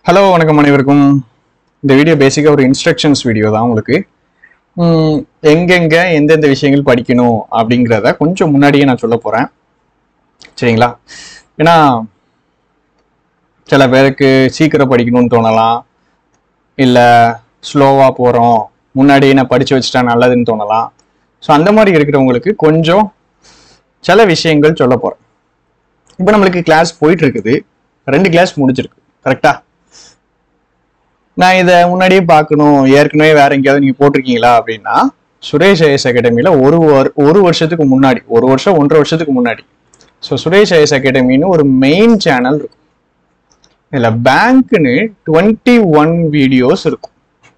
hello வணக்கம் அனைவருக்கும் இந்த வீடியோ பேசிக்காக ஒரு இன்ஸ்ட்ரக்ஷன்ஸ் வீடியோ தான் உங்களுக்கு உம், எங்கெங்க எந்தெந்த விஷயங்கள் படிக்கணும் அப்படிங்கிறத கொஞ்சம் முன்னாடியே நான் சொல்ல போகிறேன் சரிங்களா ஏன்னா சில பேருக்கு சீக்கிரம் படிக்கணும்னு தோணலாம் இல்லை ஸ்லோவாக போகிறோம் முன்னாடியே நான் படித்து வச்சுட்டா நல்லதுன்னு தோணலாம் ஸோ அந்த மாதிரி இருக்கிறவங்களுக்கு கொஞ்சம் சில விஷயங்கள் சொல்ல போகிறேன் இப்போ நம்மளுக்கு கிளாஸ் போயிட்டு இருக்குது ரெண்டு கிளாஸ் முடிஞ்சிருக்கு கரெக்டா நான் இதை முன்னாடியே பார்க்கணும் ஏற்கனவே வேற எங்கேயாவது நீங்க போட்டிருக்கீங்களா அப்படின்னா சுரேஷ் ஐஎஸ் அகாடமியில ஒரு வரு- ஒரு வருஷத்துக்கு முன்னாடி ஒரு வருஷம் ஒன்றரை வருஷத்துக்கு முன்னாடி ஸோ சுரேஷ் ஐஎஸ் அகாடமின்னு ஒரு மெயின் சேனல் இருக்கும் இதுல பேங்க்னு டுவெண்ட்டி ஒன் வீடியோஸ் இருக்கும்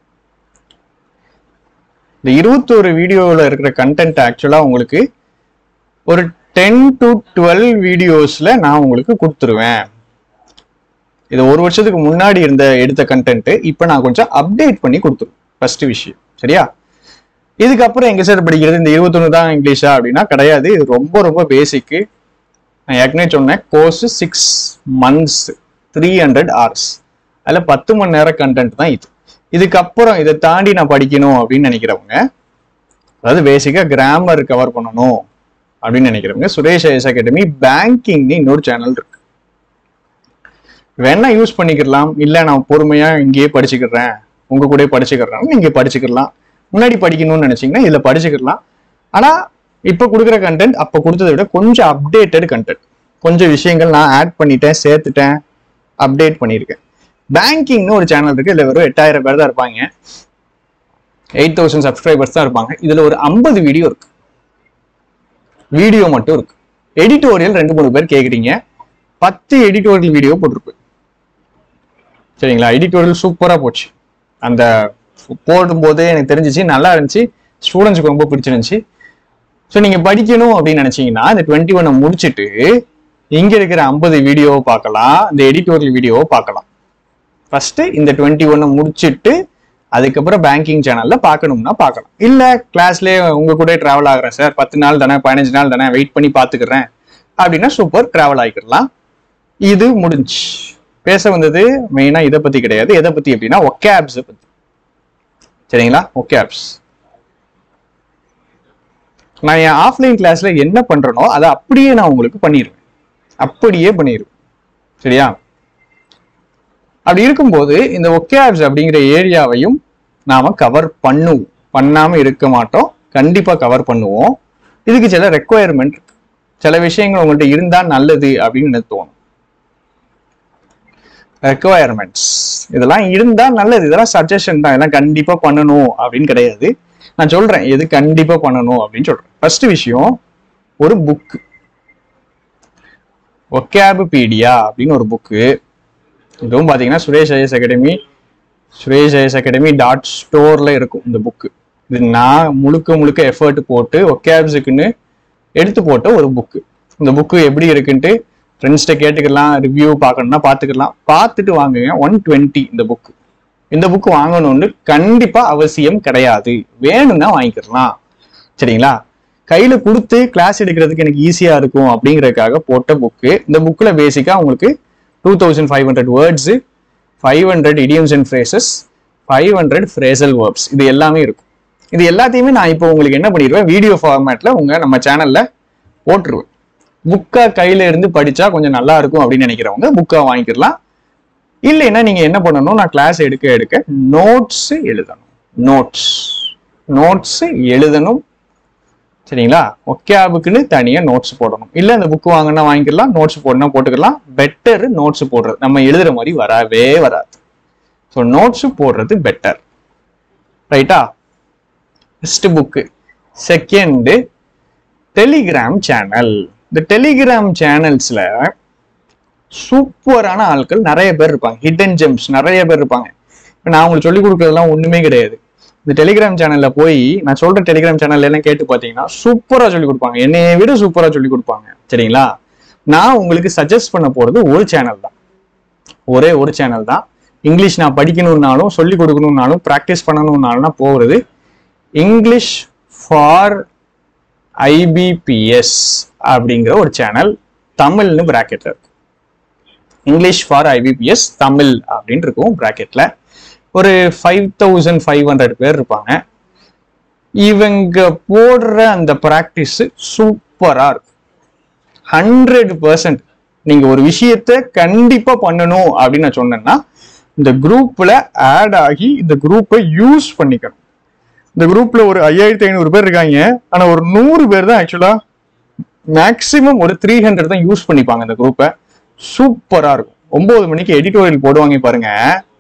இந்த இருபத்தோரு வீடியோவில் இருக்கிற கண்டென்ட் ஆக்சுவலாக உங்களுக்கு ஒரு டென் டு டுவெல் வீடியோஸில் நான் உங்களுக்கு கொடுத்துருவேன் இது ஒரு வருஷத்துக்கு முன்னாடி இருந்த எடுத்த கண்டென்ட் இப்போ நான் கொஞ்சம் அப்டேட் பண்ணி கொடுத்துருவேன் ஃபர்ஸ்ட் விஷயம் சரியா இதுக்கப்புறம் எங்க சார் படிக்கிறது இந்த இருபத்தொன்று தான் இங்கிலீஷா அப்படின்னா கிடையாது இது ரொம்ப ரொம்ப பேசிக்கு நான் ஏற்கனவே சொன்னேன் course six months three hundred hours அதில் பத்து மணி நேரம் கண்டென்ட் தான் இது இதுக்கப்புறம் இதை தாண்டி நான் படிக்கணும் அப்படின்னு நினைக்கிறவங்க அதாவது பேசிக்காக கிராமர் கவர் பண்ணணும் அப்படின்னு நினைக்கிறவங்க சுரேஷ் ஐஎஸ் அகாடமி பேங்கிங்னு இன்னொரு சேனல் இருக்கு வேணா யூஸ் பண்ணிக்கலாம் இல்ல நான் பொறுமையா இங்கேயே படிச்சுக்கிறேன் உங்க கூட படிச்சுக்கிறேன் நீங்க படிச்சுக்கலாம் முன்னாடி படிக்கணும்னு நினைச்சீங்கன்னா இதுல படிச்சுக்கலாம் ஆனா இப்ப கொடுக்குற கண்டென்ட் அப்ப கொடுத்ததை விட கொஞ்சம் அப்டேட்டட் கண்டென்ட் கொஞ்சம் விஷயங்கள் நான் ஆட் பண்ணிட்டேன் சேர்த்துட்டேன் அப்டேட் பண்ணியிருக்கேன் பேங்கிங்னு ஒரு சேனல் இருக்கு இதுல வெறும் எட்டாயிரம் பேர் தான் இருப்பாங்க எயிட் தௌசண்ட் சப்ஸ்கிரைபர்ஸ் தான் இருப்பாங்க இதுல ஒரு ஐம்பது வீடியோ இருக்கு வீடியோ மட்டும் இருக்கு எடிட்டோரியல் ரெண்டு மூணு பேர் கேக்குறீங்க பத்து எடிட்டோரியல் வீடியோ போட்டிருப்பேன் சரிங்களா எடிட்டோரியல் சூப்பரா போச்சு அந்த போடும்போதே எனக்கு தெரிஞ்சிச்சு நல்லா இருந்துச்சு ஸ்டூடெண்ட்ஸுக்கு ரொம்ப பிடிச்சிருந்துச்சு ஸோ நீங்க படிக்கணும் அப்படின்னு நினைச்சீங்கன்னா இந்த டுவெண்ட்டி ஒன்னை முடிச்சுட்டு இங்க இருக்கிற ஐம்பது வீடியோவை பார்க்கலாம் இந்த எடிட்டோரியல் வீடியோவை பார்க்கலாம் ஃபர்ஸ்ட் இந்த டுவெண்ட்டி ஒன்னை முடிச்சிட்டு அதுக்கப்புறம் பேங்கிங் சேனல்ல பார்க்கணும்னா பார்க்கலாம் இல்ல கிளாஸ்லயே உங்க கூட டிராவல் ஆகுறேன் சார் பத்து நாள் தானே பதினஞ்சு நாள் தானே வெயிட் பண்ணி பார்த்துக்கிறேன் அப்படின்னா சூப்பர் டிராவல் ஆகிக்கலாம் இது முடிஞ்சு பேச வந்தது மெயினா இதை பத்தி கிடையாது எதை பத்தி அப்படின்னா ஒக்கேப்ஸ் பத்தி சரிங்களா ஒக்கேப்ஸ் நான் என் ஆஃப்லைன் கிளாஸ்ல என்ன பண்றேனோ அதை அப்படியே நான் உங்களுக்கு பண்ணிடுவேன் அப்படியே பண்ணிடுவேன் சரியா அப்படி இருக்கும்போது இந்த ஒக்கேப்ஸ் அப்படிங்கிற ஏரியாவையும் நாம கவர் பண்ணுவோம் பண்ணாம இருக்க மாட்டோம் கண்டிப்பா கவர் பண்ணுவோம் இதுக்கு சில ரெக்குவயர்மெண்ட் இருக்கு சில விஷயங்கள் உங்கள்ட்ட இருந்தா நல்லது அப்படின்னு எனக்கு தோணும் ரெக்குவயர்மெண்ட்ஸ் இதெல்லாம் இருந்தா நல்லது இதெல்லாம் சஜஷன் தான் இதெல்லாம் கண்டிப்பா பண்ணணும் அப்படின்னு கிடையாது நான் சொல்றேன் எது கண்டிப்பா பண்ணணும் அப்படின்னு சொல்றேன் ஃபர்ஸ்ட் விஷயம் ஒரு புக் ஒக்கேபுபீடியா அப்படின்னு ஒரு புக்கு இதுவும் பாத்தீங்கன்னா Suresh IAS academy Suresh IAS academy dot ஸ்டோர்ல இருக்கும் இந்த புக்கு இது நான் முழுக்க முழுக்க எஃபர்ட் போட்டு ஒக்கேப்ஸுக்குன்னு எடுத்து போட்ட ஒரு புக்கு இந்த புக்கு எப்படி இருக்குன்ட்டு ஃப்ரெண்ட்ஸ்கிட்ட கேட்டுக்கலாம் ரிவ்யூ பார்க்கணும்னா பார்த்துக்கலாம் பார்த்துட்டு வாங்குங்க ஒன் டுவெண்ட்டி இந்த புக்கு இந்த புக்கு வாங்கணும்னு கண்டிப்பா அவசியம் கிடையாது வேணும்னா வாங்கிக்கலாம் சரிங்களா கையில கொடுத்து கிளாஸ் எடுக்கிறதுக்கு எனக்கு ஈஸியா இருக்கும் அப்படிங்கறதுக்காக போட்ட புக்கு இந்த புக்ல பேசிக்கா உங்களுக்கு two thousand five hundred words five hundred idioms and phrases five hundred phrasal verbs இது எல்லாமே இருக்கும் இது எல்லாத்தையுமே நான் இப்போ உங்களுக்கு என்ன பண்ணிடுவேன் வீடியோ ஃபார்மேட்ல உங்க நம்ம சேனல்ல போட்டுருவேன் புக்கா கையில இருந்து படிச்சா கொஞ்சம் நல்லா இருக்கும் அப்படின்னு நினைக்கிறவங்க புக்கா வாங்கிக்கலாம் இல்லைன்னா நீங்க என்ன பண்ணணும் நான் கிளாஸ் எடுக்க எடுக்க நோட்ஸ் எழுதணும் நோட்ஸ் நோட்ஸ் எழுதணும் சரிங்களா ஒக்கேபுக்குன்னு தனியா நோட்ஸ் போடணும் இல்ல இந்த புக் வாங்கினா வாங்கிக்கலாம் நோட்ஸ் போடனா போட்டுக்கலாம் பெட்டர் நோட்ஸ் போடுறது நம்ம எழுதுற மாதிரி வரவே வராது ஸோ நோட்ஸ் போடுறது பெட்டர் ரைட்டா first book second Telegram channel இந்த டெலிகிராம் சேனல்ஸ்ல சூப்பரான ஆட்கள் நிறைய பேர் இருப்பாங்க ஹிடன் ஜெம்ஸ் நிறைய பேர் இருப்பாங்க இப்ப நான் உங்களுக்கு சொல்லிக் கொடுக்கறதெல்லாம் ஒண்ணுமே கிடையாது இந்த டெலிகிராம் சேனல்ல போய் நான் சொல்ற டெலிகிராம் சேனல்ல எல்லாம் கேட்டு பாத்தீங்கன்னா சூப்பரா சொல்லி கொடுப்பாங்க என்னைய விட சூப்பரா சொல்லி கொடுப்பாங்க சரிங்களா நான் உங்களுக்கு சஜஸ்ட் பண்ண போறது ஒரு சேனல் தான் ஒரே ஒரு சேனல் தான் இங்கிலீஷ் நான் படிக்கணும்னாலும் சொல்லி கொடுக்கணும்னாலும் ப்ராக்டிஸ் பண்ணணும்னாலும் நான் போகிறது இங்கிலீஷ் ஃபார் ஐபிபிஎஸ் அப்படிங்கிற ஒரு சேனல் தமிழ்னு பிராக்கெட்ல இருக்கு இங்கிலீஷ் ஃபார் ஐபிபிஎஸ் தமிழ் அப்படின்னு இருக்கும் ப்ராக்கெட்ல ஒரு ஃபைவ் தௌசண்ட் ஃபைவ் ஹண்ட்ரட் பேர் இருப்பாங்க இவங்க போடுற அந்த ப்ராக்டிஸ் சூப்பரா இருக்கும் ஹண்ட்ரட் பர்சன்ட் நீங்க ஒரு விஷயத்த கண்டிப்பா பண்ணணும் அப்படின்னு நான் சொன்னேன்னா இந்த குரூப்ல ஆட் ஆகி இந்த குரூப்பை யூஸ் பண்ணிக்கணும் இந்த குரூப்ல ஒரு ஐயாயிரத்தி ஐநூறு பேர் இருக்காங்க ஆனா ஒரு நூறு பேர் தான் ஆக்சுவலா மேக்சிமம் ஒரு த்ரீ ஹண்ட்ரட் தான் யூஸ் பண்ணிப்பாங்க இந்த குரூப்பை சூப்பரா இருக்கும் ஒன்பது மணிக்கு எடிட்டோரியல் போடுவாங்க பாருங்க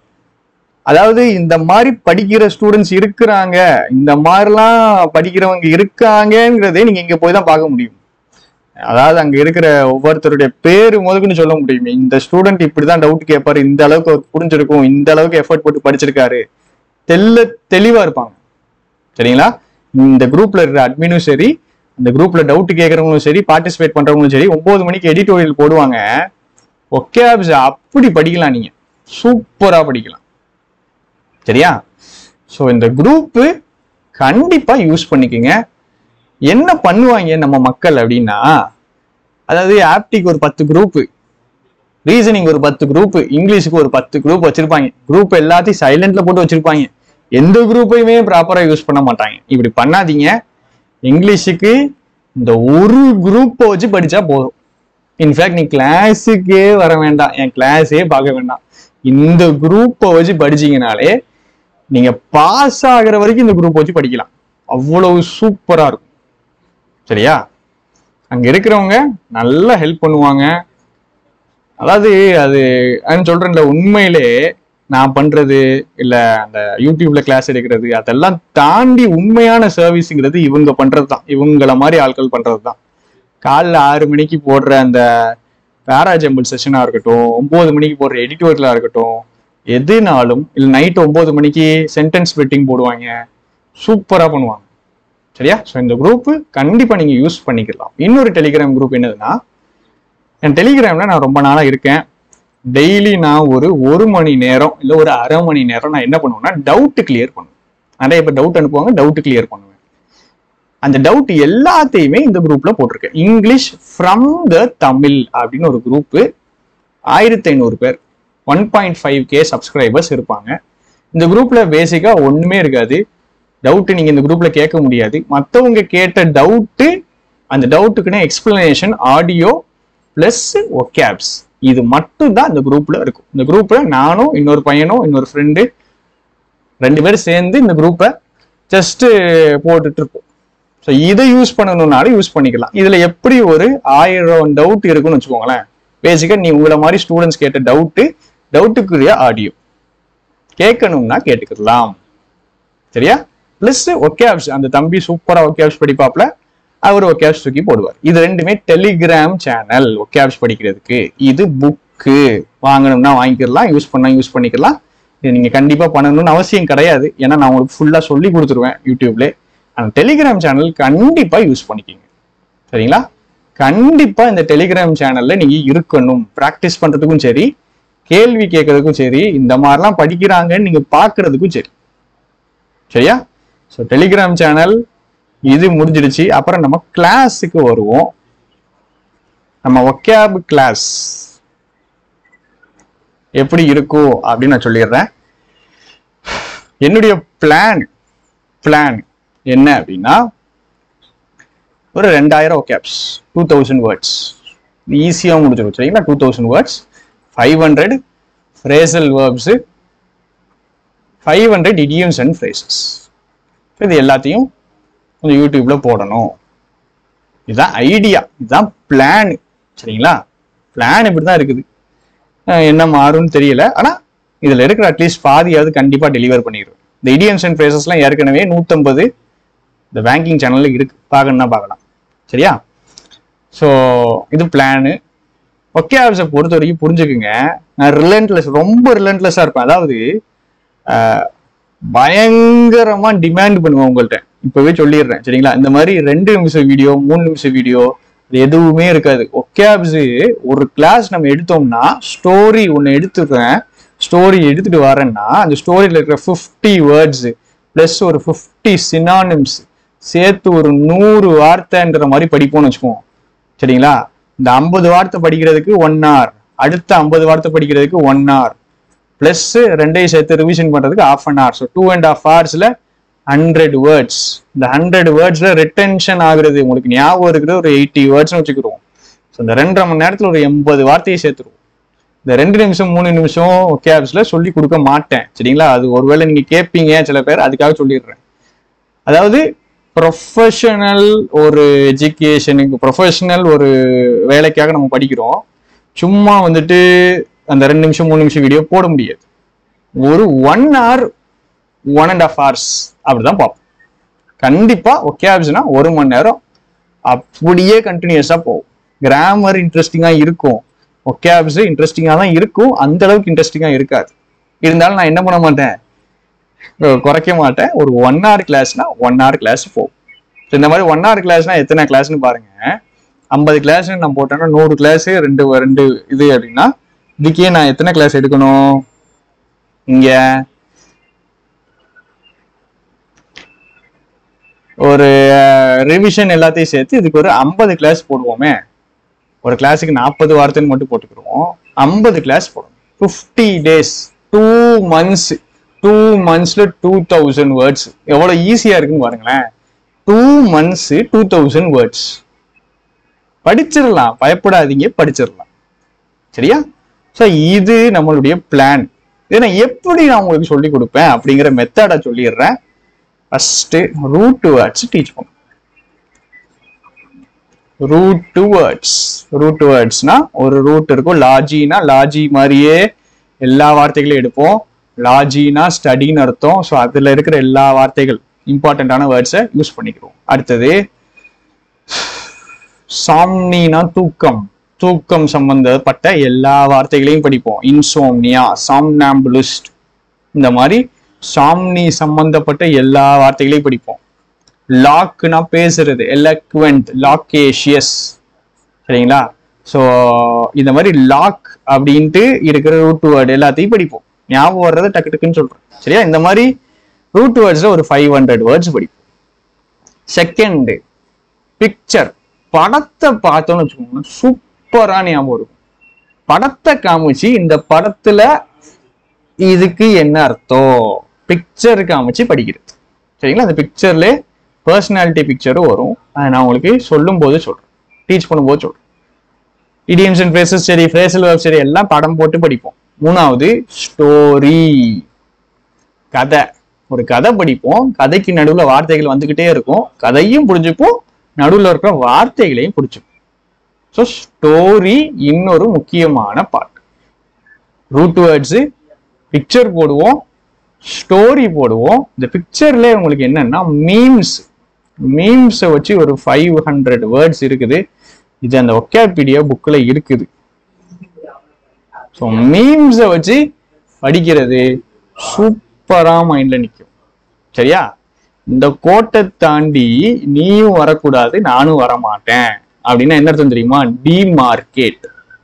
அதாவது இந்த மாதிரி படிக்கிற ஸ்டூடெண்ட்ஸ் இருக்கிறாங்க இந்த மாதிரிலாம் படிக்கிறவங்க இருக்காங்கங்கிறதே நீங்க இங்க போய் தான் பார்க்க முடியும் அதாவது அங்க இருக்கிற ஒவ்வொருத்தருடைய பேரு முதற்கொண்டு சொல்ல முடியும் இந்த ஸ்டூடெண்ட் இப்படிதான் டவுட் கேட்பாரு இந்த அளவுக்கு அவருக்கு புரிஞ்சிருக்கும் இந்த அளவுக்கு எஃபர்ட் போட்டு படிச்சிருக்காரு தெல்ல தெளிவா இருப்பாங்க சரிங்களா இந்த குரூப்ல இருக்கிற அட்மினும் சரி இந்த குரூப்ல டவுட் கேட்கறவங்களும் சரி பார்ட்டிசிபேட் பண்றவங்களும் சரி ஒன்பது மணிக்கு எடிட்டோரியல் போடுவாங்க ஒகே அப்படி படிக்கலாம் நீங்க சூப்பரா படிக்கலாம் சரியா ஸோ இந்த குரூப்பு கண்டிப்பா யூஸ் பண்ணிக்கோங்க என்ன பண்ணுவாங்க நம்ம மக்கள் அப்படின்னா அதாவது ஆப்டிக்கு ஒரு பத்து குரூப் ரீசனிங் ஒரு பத்து குரூப் இங்கிலீஷுக்கு ஒரு பத்து குரூப் வச்சிருப்பாங்க குரூப் எல்லாத்தையும் சைலண்ட்ல போட்டு வச்சிருப்பாங்க எந்த குரூப்பையுமே ப்ராப்பரா யூஸ் பண்ண மாட்டாங்க இப்படி பண்ணாதீங்க இங்கிலீஷுக்கு இந்த ஒரு குரூப்பை வச்சு படிச்சா போதும் இன்ஃபேக்ட் நீ கிளாஸுக்கே வர வேண்டாம் என் கிளாஸே பார்க்க வேண்டாம் இந்த குரூப்பை வச்சு படிச்சீங்கனாலே நீங்க பாஸ் ஆகுற வரைக்கும் இந்த குரூப் வச்சு படிக்கலாம் அவ்வளவு சூப்பரா இருக்கும் சரியா அங்க இருக்கிறவங்க நல்லா ஹெல்ப் பண்ணுவாங்க அதாவது அது நான் சொல்றேன்ல உண்மையிலே நான் பண்றது இல்ல அந்த யூடியூப்ல கிளாஸ் எடுக்கிறது அதெல்லாம் தாண்டி உண்மையான சர்வீஸுங்கிறது இவங்க பண்றது தான் இவங்கள மாதிரி ஆட்கள் பண்றது தான் காலைல ஆறு மணிக்கு போடுற அந்த பேராஜம்பிள் செஷனா இருக்கட்டும் ஒன்பது மணிக்கு போடுற எடிட்டோரியலா இருக்கட்டும் எதுனாலும் இல்லை நைட் ஒன்பது மணிக்கு சென்டென்ஸ் வெட்டிங் போடுவாங்க சூப்பரா பண்ணுவாங்க சரியா ஸோ இந்த குரூப் கண்டிப்பா நீங்க யூஸ் பண்ணிக்கலாம் இன்னொரு டெலிகிராம் குரூப் என்னதுன்னா என் டெலிகிராம்ல நான் ரொம்ப நாளா இருக்கேன் டெய்லி நான் ஒரு ஒரு மணி நேரம் இல்லை ஒரு அரை மணி நேரம் நான் என்ன பண்ணுவேன்னா டவுட் கிளியர் பண்ணுவேன் நிறைய பேர் டவுட் அனுப்புவாங்க டவுட் கிளியர் பண்ணுவேன் அந்த டவுட் எல்லாத்தையுமே இந்த குரூப்ல போட்டிருக்கேன் இங்கிலீஷ் ஃப்ரம் த தமிழ் அப்படின்னு ஒரு குரூப் ஆயிரத்தி ஐநூறு பேர் one point five K subscribers இருப்பாங்க இந்த குரூப்ல பேசிக்கா ஒண்ணுமே இருக்காது டவுட் நீங்க இந்த குரூப்ல கேட்க முடியாது மற்றவங்க கேட்ட டவுட்டு அந்த டவுட்டுக்குன்னு எக்ஸ்பிளனேஷன் ஆடியோ பிளஸ் ஒகேப்ஸ் இது மட்டும் தான் இந்த குரூப்ல இருக்கும் இந்த குரூப்ல நானும் இன்னொரு பையனும் இன்னொரு ஃப்ரெண்டு ரெண்டு பேரும் சேர்ந்து இந்த குரூப்பை ஜஸ்ட் போட்டுட்டு இருப்போம் ஸோ இதை யூஸ் பண்ணணும்னாலும் யூஸ் பண்ணிக்கலாம் இதுல எப்படி ஒரு ஆயிரம் டவுட் இருக்குன்னு வச்சுக்கோங்களேன் பேசிக்கா நீ உங்களை மாதிரி ஸ்டூடெண்ட்ஸ் கேட்ட டவுட்டு டவுட்டுக்குரிய ஆடியோ கேட்கணும்னா கேட்டுக்கலாம் சரியா பிளஸ் ஒகேப்ஸ் அந்த தம்பி சூப்பரா ஒகேப்ஸ் படிப்பாப்ல அவர் ஒகேப்ஸ் தூக்கி போடுவார் இது ரெண்டுமே டெலிகிராம் சேனல் ஒகேப்ஸ் படிக்கிறதுக்கு இது புக்கு வாங்கணும்னா வாங்கிக்கலாம் யூஸ் பண்ணா யூஸ் பண்ணிக்கலாம் இது நீங்க கண்டிப்பா பண்ணணும்னு அவசியம் கிடையாது ஏன்னா நான் உங்களுக்கு ஃபுல்லா சொல்லி கொடுத்துருவேன் யூடியூப்ல அந்த டெலிகிராம் சேனல் கண்டிப்பா யூஸ் பண்ணிக்கிங்க சரிங்களா கண்டிப்பா இந்த டெலிகிராம் சேனல்ல நீங்க இருக்கணும் ப்ராக்டிஸ் பண்றதுக்கும் சரி கேள்வி கேட்கறதுக்கும் சரி இந்த மாதிரிலாம் படிக்கிறாங்கன்னு நீங்க பாக்குறதுக்கும் சரி சரியா ஸோ டெலிகிராம் சேனல் இது முடிஞ்சிடுச்சு அப்புறம் நம்ம கிளாஸுக்கு வருவோம் நம்ம ஒக்கேப் கிளாஸ் எப்படி இருக்கும் அப்படின்னு நான் சொல்லிடுறேன் என்னுடைய பிளான் பிளான் என்ன அப்படின்னா ஒரு ரெண்டாயிரம் ஒகேப்ஸ் டூ தௌசண்ட் வேர்ட்ஸ் ஈஸியாக முடிச்சிடும் சரிங்களா two thousand words five hundred phrasal verbs five hundred idioms and phrases இது எல்லாத்தையும் கொஞ்சம் யூடியூப்ல போடணும் இதுதான் ஐடியா இதுதான் பிளான் சரிங்களா பிளான் இப்படி தான் இருக்குது அஹ் என்ன மாறும்னு தெரியல ஆனா இதுல இருக்கிற அட்லீஸ்ட் பாதியாவது கண்டிப்பா டெலிவர் பண்ணிடுவேன் இந்த இடியம்ஸ் அண்ட் ஃப்ரேசஸ்லாம் ஏற்கனவே நூற்றம்பது இந்த பேங்கிங் சேனல்ல இருக்கு பார்க்கணும்னா பார்க்கலாம் சரியா ஸோ இது பிளானு ஒக்கே ஆப்ஸை பொறுத்த வரைக்கும் புரிஞ்சுக்குங்க நான் ரிலன்ட்லெஸ் ரொம்ப ரிலன்ட்லெஸ்ஸாக இருப்பேன் அதாவது ஆஹ், பயங்கரமா டிமாண்ட் பண்ணுவேன் உங்கள்கிட்ட இப்பவே சொல்லிடுறேன் சரிங்களா இந்த மாதிரி ரெண்டு நிமிஷம் வீடியோ மூணு நிமிஷம் வீடியோ இது எதுவுமே இருக்காது ஒக்கேப்ஸ் ஒரு கிளாஸ் நம்ம எடுத்தோம்னா ஸ்டோரி ஒன்று எடுத்துக்கிறேன் ஸ்டோரி எடுத்துட்டு வரேன்னா அந்த ஸ்டோரியில் இருக்கிற ஃபிஃப்டி வேர்ட்ஸ் ப்ளஸ் ஒரு ஃபிஃப்டி சினானிம்ஸ் சேர்த்து ஒரு நூறு வார்த்தைன்ற மாதிரி படிப்போம்னு வச்சுக்குவோம் சரிங்களா இந்த ஐம்பது வார்த்தை படிக்கிறதுக்கு ஒன் hour அடுத்த ஐம்பது வார்த்தை படிக்கிறதுக்கு ஒன் hour ப்ளஸ் ரெண்டையும் சேர்த்து ரிவிஷன் பண்றதுக்கு half an hour so two and half ஹவர்ஸ்ல ஹண்ட்ரட் வேர்ட்ஸ் இந்த ஹண்ட்ரட் வேர்ட்ஸ்ல ரிட்டென்ஷன் ஆகுறது உங்களுக்கு ஞாபகம் இருக்கிறது ஒரு எயிட்டி வேர்ட்ஸ்னு வச்சுக்கிடுவோம் ஸோ இந்த ரெண்டரை மணி நேரத்துல ஒரு எண்பது வார்த்தையை சேர்த்துருவோம் இந்த ரெண்டு நிமிஷம் மூணு நிமிஷம் கேப்ஸ்ல சொல்லி கொடுக்க மாட்டேன் சரிங்களா அது ஒருவேளை நீங்க கேட்பீங்க சில பேர் அதுக்காக சொல்லிடுறேன் அதாவது ப்ரொஃபஷனல் ஒரு எஜுகேஷனுக்கு ப்ரொஃபஷனல் ஒரு வேலைக்காக நம்ம படிக்கிறோம் சும்மா வந்துட்டு அந்த ரெண்டு நிமிஷம் மூணு நிமிஷம் வீடியோ போட முடியாது ஒரு one hour one and half hours அப்படிதான் பார்ப்போம் கண்டிப்பா ஒகேப்ஸ்னா ஒரு மணி நேரம் அப்படியே கண்டினியூஸா போகும் கிராமர் இன்ட்ரெஸ்டிங்கா இருக்கும் ஒகேப்ஸ் இன்ட்ரெஸ்டிங்கா தான் இருக்கும் அந்த அளவுக்கு இன்ட்ரெஸ்டிங்கா இருக்காது இருந்தாலும் நான் என்ன பண்ண மாட்டேன் அஹ் குறைக்க மாட்டேன் ஒரு ஒன் hour கிளாஸ்னா ஒன் hour கிளாஸ் போகும் So இந்த மாதிரி ஒன் hour கிளாஸ்னா எத்தனை கிளாஸ்னு பாருங்க ஐம்பது கிளாஸ் நான் போட்டேன்னா நூறு கிளாஸ் ரெண்டு ரெண்டு இது அப்படின்னா இதுக்கே நான் எத்தனை கிளாஸ் எடுக்கணும் இங்க ஒரு ரிவிஷன் எல்லாத்தையும் சேர்த்து இதுக்கு ஒரு ஐம்பது கிளாஸ் போடுவோமே ஒரு கிளாஸுக்கு நாற்பது வார்த்தைன்னு மட்டும் போட்டுக்கிறோம் ஐம்பது கிளாஸ் போடும் fifty days two months two மந்த்ஸ்ல டூ தௌசண்ட் வேர்ட்ஸ் எவ்வளோ ஈஸியா இருக்குன்னு பாருங்களேன் two months two thousand words படிச்சிடலாம் பயப்படாதீங்க படிச்சிடலாம் சரியா ஸோ இது நம்மளுடைய பிளான் இதை நான் எப்படி நான் உங்களுக்கு சொல்லி கொடுப்பேன் அப்படிங்கிற மெத்தடை சொல்லிடுறேன் ஃபர்ஸ்ட் ரூட் வேர்ட்ஸ் டீச் பண்ணும் ரூட் வேர்ட்ஸ் ரூட் வேர்ட்ஸ்னா ஒரு ரூட் இருக்கும் லாஜினா லாஜி மாதிரியே எல்லா வார்த்தைகளையும் எடுப்போம் லாஜினா ஸ்டடின்னு அர்த்தம் ஸோ அதுல இருக்கிற எல்லா வார்த்தைகள் இம்பார்ட்டண்ட்டான வேர்ட்ஸை யூஸ் பண்ணிக்கிறோம் அடுத்தது சாம்னினா தூக்கம் தூக்கம் சம்பந்தப்பட்ட எல்லா வார்த்தைகளையும் படிப்போம் இன்சோம்னியா சாம்னாம்புலிஸ்ட் இந்த மாதிரி சாம்னி சம்பந்தப்பட்ட எல்லா வார்த்தைகளையும் படிப்போம் லாக்னா பேசுறது எலக்வென்ட் லாக்கேஷியஸ் சரிங்களா ஸோ இந்த மாதிரி லாக் அப்படின்ட்டு இருக்கிற ரூட் வேர்டு எல்லாத்தையும் படிப்போம் ஞாபகம் வர்றதை டக்கு டக்குன்னு சொல்றேன் சரியா இந்த மாதிரி ரூட் வேர்ட்ஸ்ல ஒரு ஃபைவ் ஹண்ட்ரட் வேர்ட்ஸ் படிப்போம் செகண்ட் பிக்சர் படத்தை பார்த்தோம்னு வச்சுக்கோங்க சூப்பரா ஞாபகம் இருக்கும் படத்தை காமிச்சு இந்த படத்துல இதுக்கு என்ன அர்த்தம் பிக்சர் காமிச்சு படிக்கிறது சரிங்களா அந்த பிக்சர்ல பர்சனாலிட்டி பிக்சரும் வரும் அதை நான் உங்களுக்கு சொல்லும் போது சொல்றேன் டீச் பண்ணும்போது சொல்றேன் இடியம்ஸ் அண்ட் ஃப்ரேசஸ் சரி ஃப்ரேசல் வெப் சரி எல்லாம் படம் போட்டு படிப்போம் மூணாவது ஸ்டோரி கதை ஒரு கதை படிப்போம் கதைக்கு நடுவுல வார்த்தைகள் வந்துகிட்டே இருக்கும் கதையும் புரிஞ்சுப்போம் நடுவுல இருக்கிற வார்த்தைகளையும் புரிஞ்சுப்போம் ஸோ ஸ்டோரி இன்னொரு முக்கியமான பார்ட் ரூட் வேர்ட்ஸ் பிக்சர் போடுவோம் ஸ்டோரி போடுவோம் இந்த பிக்சர்ல உங்களுக்கு என்னன்னா மீம்ஸ் மீம்ஸை வச்சு ஒரு ஃபைவ் ஹண்ட்ரட் வேர்ட்ஸ் இருக்குது இது அந்த ஒக்கேபீடியா புக்கில் இருக்குது ஸோ மீம்ஸை வச்சு படிக்கிறது சூப்பரா மைண்ட்ல நிற்கும் சரியா இந்த கோட்டை தாண்டி நீயும் வரக்கூடாது நானும் வரமாட்டேன் அப்படின்னா என்ன அர்த்தம் தெரியுமா டிமார்க்கெட்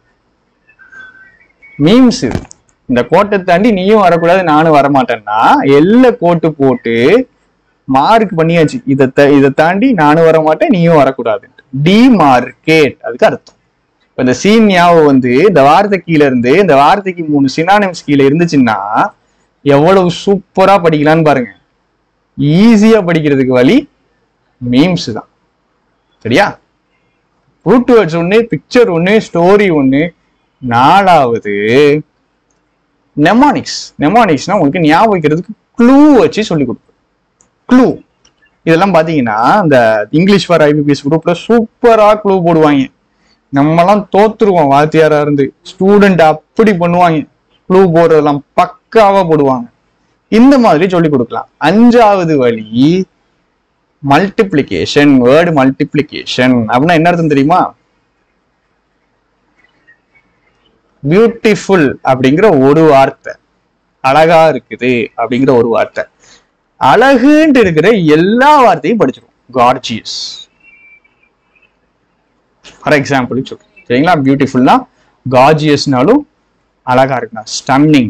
மீம்ஸ் இது இந்த கோட்டை தாண்டி நீயும் வரக்கூடாது நானும் வரமாட்டேன்னா எல்லை கோட்டு போட்டு மார்க் பண்ணியாச்சு இதை த- இதை தாண்டி நானும் வரமாட்டேன் நீயும் வரக்கூடாது டிமார்க்கேட் அதுக்கு அர்த்தம் இப்ப இந்த சீன் ஞாபகம் வந்து இந்த வார்த்தை கீழே இருந்து இந்த வார்த்தைக்கு மூணு சினானிம்ஸ் கீழே இருந்துச்சுன்னா எவ்வளவு சூப்பரா படிக்கலாம்னு பாருங்க ஈஸியா படிக்கிறதுக்கு வழி மீம்ஸ் தான் சரியா ரூட் வேர்ட்ஸ் ஒன்று பிக்சர் ஒன்று ஸ்டோரி ஒன்று நாலாவது நெமானிக்ஸ் நெமானிக்ஸ்னா உங்களுக்கு ஞாபகம் வைக்கிறதுக்கு க்ளூ வச்சு சொல்லி கொடுப்போம் க்ளூ இதெல்லாம் பாத்தீங்கன்னா இந்த இங்கிலீஷ் ஃபார் ஐபிபிஎஸ் குரூப்ல சூப்பரா க்ளூ போடுவாங்க நம்மலாம் தோத்துருவோம் வாத்தியாரா இருந்து ஸ்டூடெண்ட் அப்படி பண்ணுவாங்க க்ளூ போடுறதெல்லாம் பக்காவா போடுவாங்க இந்த மாதிரி சொல்லி கொடுக்கலாம் அஞ்சாவது வழி மல்டிப்ளிகேஷன் வேர்டு மல்டிப்ளிகேஷன் அப்படின்னா என்ன அர்த்தம் தெரியுமா பியூட்டிஃபுல் அப்படிங்கிற ஒரு வார்த்தை அழகா இருக்குது அப்படிங்கிற ஒரு வார்த்தை அழகுன்ட்டு இருக்கிற எல்லா வார்த்தையும் படிச்சிடும் கார்ஜியஸ் ஃபார் எக்ஸாம்பிள் சொல்றேன் சரிங்களா பியூட்டிஃபுல்னா கார்ஜியஸ்னாலும் அழகா இருக்குண்ணா ஸ்டன்னிங்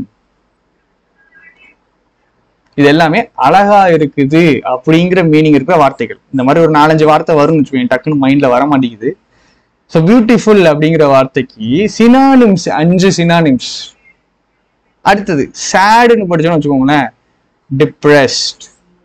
இது எல்லாமே அழகா இருக்குது அப்படிங்கிற மீனிங் இருக்கிற வார்த்தைகள் இந்த மாதிரி ஒரு நாலஞ்சு வார்த்தை வரும்னு வச்சுக்கோங்க டக்குன்னு மைண்ட்ல வர மாட்டேங்குது ஸோ பியூட்டிஃபுல் அப்படிங்கிற வார்த்தைக்கு சினானிம்ஸ் அஞ்சு சினானிம்ஸ் அடுத்தது சேடுன்னு படிச்சோம்னு வச்சுக்கோங்களேன் டிப்ரெஸ்ட்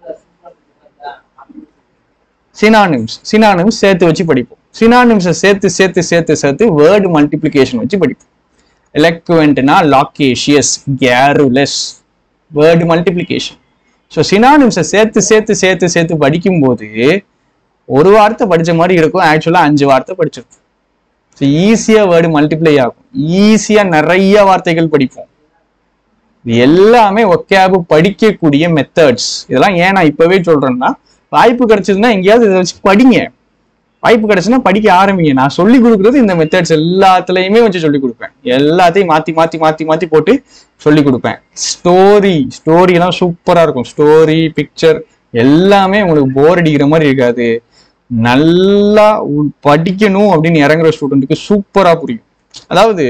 சினானிம்ஸ் சினானிம்ஸ் சேர்த்து வச்சு படிப்போம் சினானிம்ஸை சேர்த்து சேர்த்து சேர்த்து சேர்த்து வேர்டு மல்டிப்ளிகேஷன் வச்சு படிப்போம் எலக்வெண்ட்னா loquacious garrulous word multiplication so சினானிம்ஸை சேர்த்து சேர்த்து சேர்த்து சேர்த்து படிக்கும்போது ஒரு வார்த்தை படிச்ச மாதிரி இருக்கும் ஆக்சுவலாக அஞ்சு வார்த்தை படிச்சிருக்கும் ஸோ ஈஸியாக வேர்டு மல்டிப்ளை ஆகும் ஈஸியாக நிறைய வார்த்தைகள் படிப்போம் இது எல்லாமே ஒக்கையாபு படிக்கக்கூடிய மெத்தட்ஸ் இதெல்லாம் ஏன் நான் இப்பவே சொல்றேன்னா வாய்ப்பு கிடைச்சதுன்னா எங்கேயாவது இதை வச்சு படிங்க வாய்ப்பு கிடைச்சுன்னா படிக்க ஆரம்பிங்க நான் சொல்லி கொடுக்குறது இந்த மெத்தட்ஸ் எல்லாத்துலயுமே வச்சு சொல்லி கொடுப்பேன் எல்லாத்தையும் மாத்தி மாத்தி மாத்தி மாத்தி போட்டு சொல்லி கொடுப்பேன் ஸ்டோரி ஸ்டோரி எல்லாம் சூப்பரா இருக்கும் ஸ்டோரி பிக்சர் எல்லாமே உங்களுக்கு போர் அடிக்கிற மாதிரி இருக்காது நல்லா உ- படிக்கணும் அப்படின்னு இறங்குற ஸ்டூடெண்ட்டுக்கு சூப்பரா புரியும் அதாவது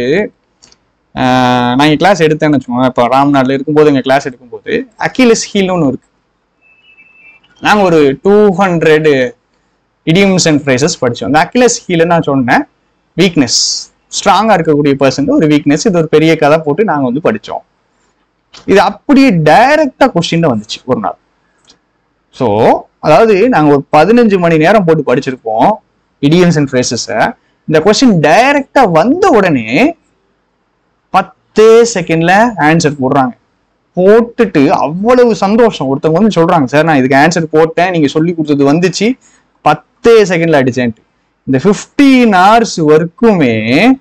ஆஹ் நான் என் கிளாஸ் எடுத்தேன்னு வச்சுக்கோங்க இப்போ ராம்நாட்ல இருக்கும்போது எங்க கிளாஸ் எடுக்கும்போது அகிலஸ் ஹீல்னு ஒன்று இருக்கு நாங்கள் ஒரு two hundred idioms and phrases படித்தோம் அந்த அகிலஸ் ஹீல் நான் சொன்னேன் வீக்னஸ் ஸ்ட்ராங்காக இருக்கக்கூடிய பர்சன் ஒரு வீக்னஸ் இது ஒரு பெரிய கதை போட்டு நாங்கள் வந்து படித்தோம் இது அப்படியே டைரக்டா கொஸ்டின்ல வந்துச்சு ஒரு நாள் ஸோ அதாவது நாங்கள் ஒரு பதினஞ்சு மணி நேரம் போட்டு படிச்சிருப்போம் இடியன்ஸ் அண்ட் ஃப்ரேசஸை இந்த கொஸ்டின் டைரக்டா வந்த உடனே பத்தே செகண்ட்ல ஆன்சர் போடுறாங்க போட்டுட்டு அவ்வளவு சந்தோஷம் ஒருத்தவங்க வந்து சொல்றாங்க சார் நான் இதுக்கு ஆன்சர் போட்டேன் நீங்க சொல்லி கொடுத்தது வந்துச்சு பத்தே செகண்ட்ல அடிச்சேன்ட்டு இந்த 15 ஹவர்ஸ் வரைக்குமே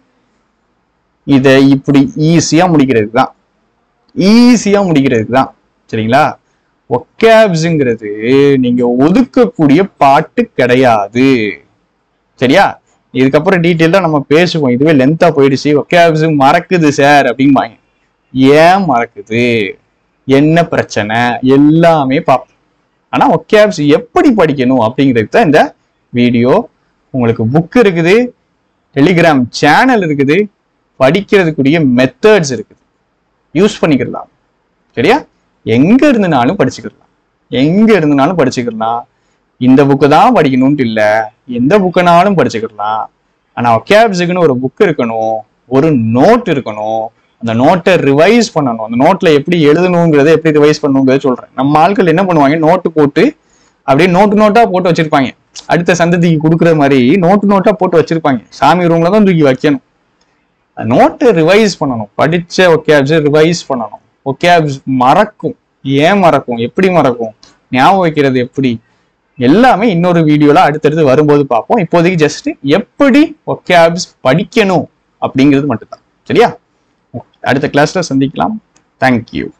இதை இப்படி ஈஸியா முடிக்கிறதுக்கு தான் ஈஸியா முடிக்கிறதுக்கு தான் சரிங்களா ஒக்காப்ஸுங்கிறது நீங்க ஒதுக்கக்கூடிய பாட்டு கிடையாது சரியா இதுக்கப்புறம் டீட்டெயிலாக நம்ம பேசுவோம் இதுவே லென்த்தா போயிடுச்சு ஒக்காப்ஸ் மறக்குது சார் அப்படிம்பாங்க ஏன் மறக்குது என்ன பிரச்சனை எல்லாமே பார்ப்போம் ஆனா ஒக்காப்ஸ் எப்படி படிக்கணும் அப்படிங்கிறது தான் இந்த வீடியோ உங்களுக்கு புக் இருக்குது டெலிகிராம் சேனல் இருக்குது படிக்கிறதுக்குரிய மெத்தட்ஸ் இருக்குது யூஸ் பண்ணிக்கலாம் சரியா எங்க இருந்துனாலும் படிச்சுக்கலாம் எங்க இருந்துனாலும் படிச்சுக்கலாம் இந்த புக்கு தான் படிக்கணும்ட்டு இல்ல எந்த புக்குனாலும் படிச்சுக்கலாம் ஆனா ஒகேப்ஸுக்குன்னு ஒரு புக் இருக்கணும் ஒரு நோட் இருக்கணும் அந்த நோட்டை ரிவைஸ் பண்ணணும் அந்த நோட்ல எப்படி எழுதணுங்கிறத எப்படி ரிவைஸ் பண்ணணுங்கிறத சொல்றேன் நம்ம ஆட்கள் என்ன பண்ணுவாங்க நோட்டு போட்டு அப்படியே நோட்டு நோட்டா போட்டு வச்சிருப்பாங்க அடுத்த சந்ததிக்கு கொடுக்குற மாதிரி நோட்டு நோட்டா போட்டு வச்சிருப்பாங்க சாமி ரூம்ல தான் தூக்கி வைக்கணும் நோட்டை ரிவைஸ் பண்ணணும் படிச்ச ஒகேப்ஸ் ரிவைஸ் பண்ணணும் ஒகேப்ஸ் மறக்கும் ஏன் மறக்கும் எப்படி மறக்கும் ஞாபகம் வைக்கிறது எப்படி எல்லாமே இன்னொரு வீடியோல அடுத்தடுத்து வரும்போது பார்ப்போம் இப்போதைக்கு ஜஸ்ட் எப்படி ஒகேப்ஸ் படிக்கணும் அப்படிங்கிறது மட்டும்தான் சரியா அடுத்த கிளாஸ்ல சந்திக்கலாம் தேங்க்யூ